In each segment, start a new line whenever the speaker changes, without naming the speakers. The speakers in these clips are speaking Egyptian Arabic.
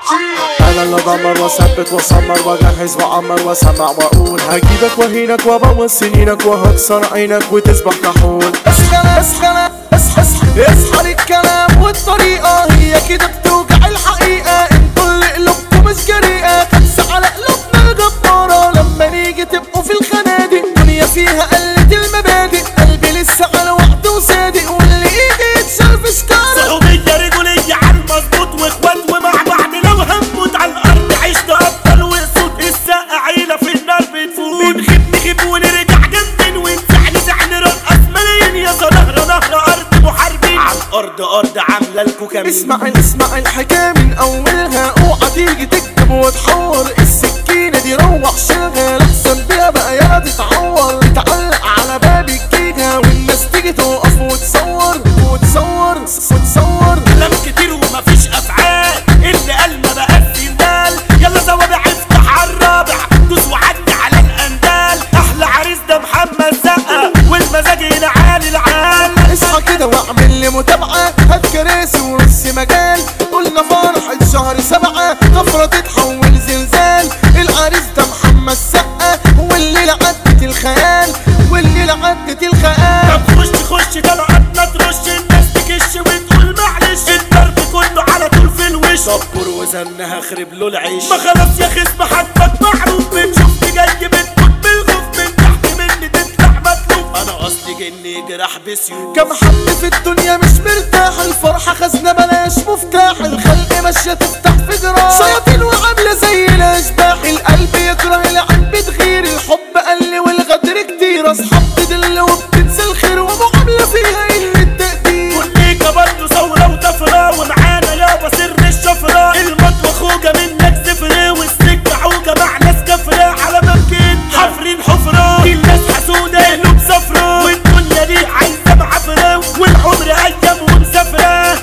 انا اللي ضمر واثبت واصمر واجهز واعمر واسمع واقول هجيبك واهينك وابوظ سنينك وهكسر عينك وتصبح كحول
اسخن اسخن اصحى اصحى اصحى للكلام والطريقة هي كده بتوجع الحقيقة انتوا اللي قلوبكم مش جريئة خمسة على قلوبنا الجبارة لما نيجي تبقوا في الخنادق الدنيا فيها قلة المبادئ قلبي لسه على وعده وصادق واللي ايدي يتشال في شكارة
صحوبية رجولية على المظبوط واخوات ومع بعض لو هنموت على الارض عشت ابطال وصوت الساقة عيلة في النار بتفوت بنخيب نخيب ونرجع جنبين ونزعل زعل نرقص ملايين يا نهر نهر ارض محاربين على الارض ارض عاملة لكو كمين
اسمع اسمع الحكاية من اولها اوعى تيجي تكتب وتحور السكينة دي روح شيلها لحسن بيها بقى يا تتعور تتعلق على باب الجيجا والناس تيجي تقف وتصور وتصور وتصور
كلام كتير ومفيش افعال اللي قال ما بقاش سندال يلا زوابع افتح على الرابع دوس وعدي على الاندال احلى عريس ده محمد سقا والمزاج هنا عالي العال
اصحى كده واعمل لي متابعة هات كراسي ونص مجال قلنا فرحة شهر سبعة طفرة تتحول زلزال العريس ده محمد سقا والليلة عدت الخيال والليلة عدت الخيال
طب خش خش طلعتنا ترش الناس تكش وتقول معلش الضرب كله على طول في الوش صبر وزنها خرب له العيش ما خلاص يا خصم حدك معروف بنشوف جاي بتموت بالخوف من تحت مني تطلع مطلوب انا اصلي جني جراح بسيوف
كم حد في الدنيا مش مرتاح الفرحة خزنة بلاش مفتاح الخلق ماشية تفتح في جراح سياطين وعاملة زي الأشباح القلب يكره العين بتغير الحب قل والغدر كتير أصحاب تدل وبتنسى الخير ومعاملة فيها قلة تقدير
كليكا برضه ثورة وطفرة ومعانا يابا سر الشفرة المطوى خوجة منك زفرة والسكة عوجة مع ناس كفرة على ممكن حفرين حفرة دي الناس حسودة قلوب صفرة والدنيا دي عايزة معفرة والعمر أيام ومسافرة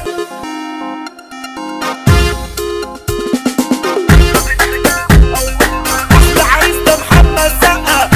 أحلى عريس ده محمد سقا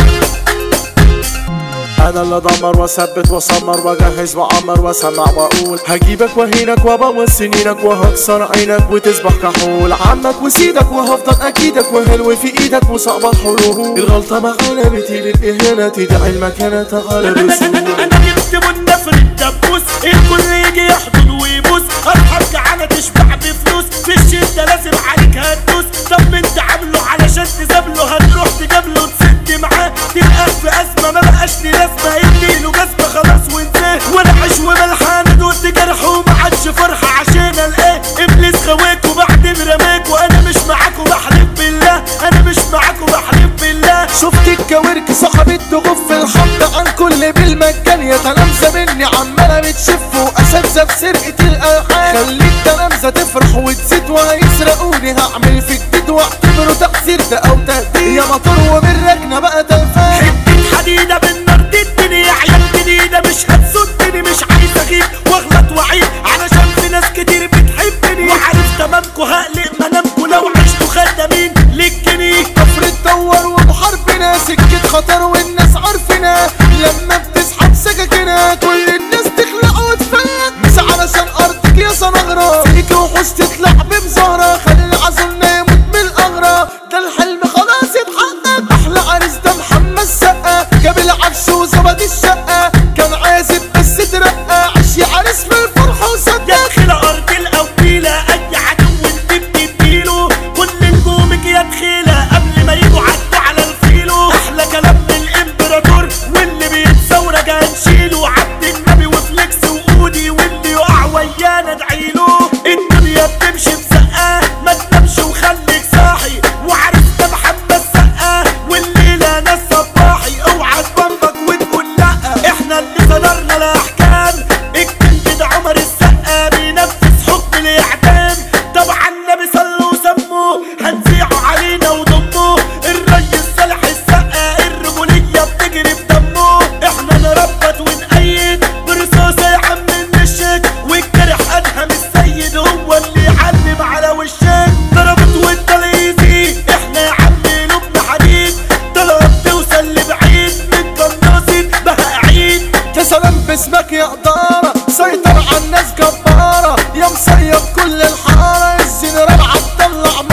انا اللي ضمر واثبت واصمر واجهز واعمر واسمع واقول هجيبك واهينك وابوظ سنينك وهكسر عينك وتصبح كحول عمك وسيدك وهفضل اكيدك وهلو في ايدك وصعب الحلول الغلطه معانا بتيل الاهانه تدعي المكانه تعالى بسهول
انا جبت منفر الدبوس الكل يجي يحضن ويبوس ارحم جعانه تشبع بفلوس في الشده لازم عليك هتدوس طب انت عامله علشان تزامله هتروح تجامله وتسد معاه تلقاه في ازمه ما بقاش لي لازمه اديله جزمه خلاص وانتهى ولا عيش وملحانه دوت جرح وما عادش فرحه عشان الاقيه ابليس خواك وبعدين رماك وانا مش معاك وبحلف بالله انا مش معاك وبحلف بالله
شفت الكوارك صاحبة تغف الحق عن كل بالمجان يا تلامذة مني عمالة بتشف وأساتذة في سرقة الألحان خليك تلامذة تفرح وتزيد وهيسرقوني هعمل في جديد واعتبره تأثير ده أو تهديد يا مطر ومن ركنة بقى تلفان
حتة حديدة بالنار تدني يا عيال جديدة مش هتسدني مش عايز اغيب واغلط واعيب علشان في ناس كتير بتحبني وعارف تمامكو هقلق منامكو لو عشتوا خدامين للجنيه
كفر تدور وبحربنا سكة خطر والناس عارفنا لما بتسحب سكاكنا كل الناس تخلع وتفلت مش علشان أرضك يا صنغرة فيك وحوش تطلع بمزهرة خلي العزلنا يموت من الأغرى ده الحلم خلاص اتحقق أحلى عريس ده محمد سقا جاب العفش وظبط الشقة كان عازب بس ترقى عش يا عريس في الفرحة
يا
وصدق
دخل ارض الاوكيلة اي عدو انت بتديله كل نجومك يا دخيلة قبل ما يجوا عدوا على الفيلو احلى كلام من الامبراطور واللي بيتصورك هنشيله عبد النبي وفليكس وقودي واللي يقع ويانا ادعيله الدنيا بتمشي بسقاه ما تنامش وخليك صاحي وعارف ده محمد سقاه والليلة ناس صباحي اوعى تبمبك وتقول لا احنا اللي صدرنا الاحكام الكنج ده عمر السقا بينفذ حكم الاعدام طبعا النبي صلوا وسموه هنزيعوا علينا وضموه الريس صالح السقا الرجولية بتجري في دمه احنا نربط ونأيد برصاصة يا عم النشك والجرح ادهم السيد هو اللي يعلم على وشك ضربت وانت ليزي احنا يا عم قلوبنا حديد طلعت توصل لبعيد من قناصة بقى عيد
يا سلام باسمك يا إدارة سيطر على الناس جبارة يا مصيب كل الحارة الزين رابعة تطلع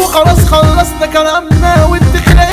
وخلاص خلصنا كلامنا والدخلة